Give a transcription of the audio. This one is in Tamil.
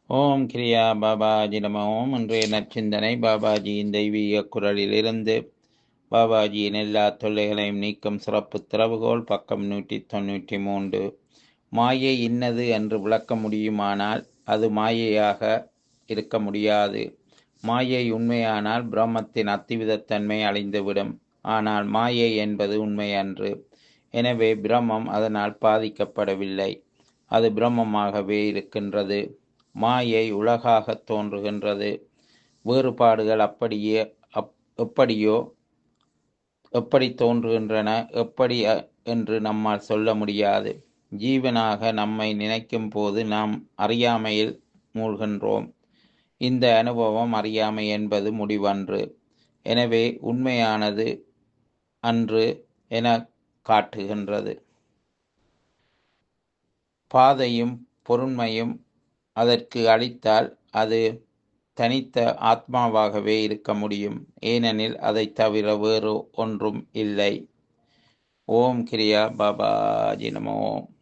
ஓம் கிரியா பாபாஜி நம ஓம் இன்றைய நற்சிந்தனை பாபாஜியின் தெய்வீக குரலிலிருந்து பாபாஜியின் எல்லா தொல்லைகளையும் நீக்கும் சிறப்பு திறவுகோல் பக்கம் நூற்றி தொண்ணூற்றி மூன்று மாயை இன்னது என்று விளக்க முடியுமானால் அது மாயையாக இருக்க முடியாது மாயை உண்மையானால் பிரம்மத்தின் அத்திவிதத்தன்மை அழிந்துவிடும் ஆனால் மாயை என்பது உண்மையன்று எனவே பிரம்மம் அதனால் பாதிக்கப்படவில்லை அது பிரம்மமாகவே இருக்கின்றது மாயை உலகாக தோன்றுகின்றது வேறுபாடுகள் அப்படியே அப் எப்படியோ எப்படி தோன்றுகின்றன எப்படி அ- என்று நம்மால் சொல்ல முடியாது ஜீவனாக நம்மை நினைக்கும் போது நாம் அறியாமையில் மூழ்கின்றோம் இந்த அனுபவம் அறியாமை என்பது முடிவன்று எனவே உண்மையானது அன்று என காட்டுகின்றது பாதையும் பொருண்மையும் அதற்கு அளித்தால் அது தனித்த ஆத்மாவாகவே இருக்க முடியும் ஏனெனில் அதைத் தவிர வேறு ஒன்றும் இல்லை ஓம் கிரியா பாபாஜி நமோ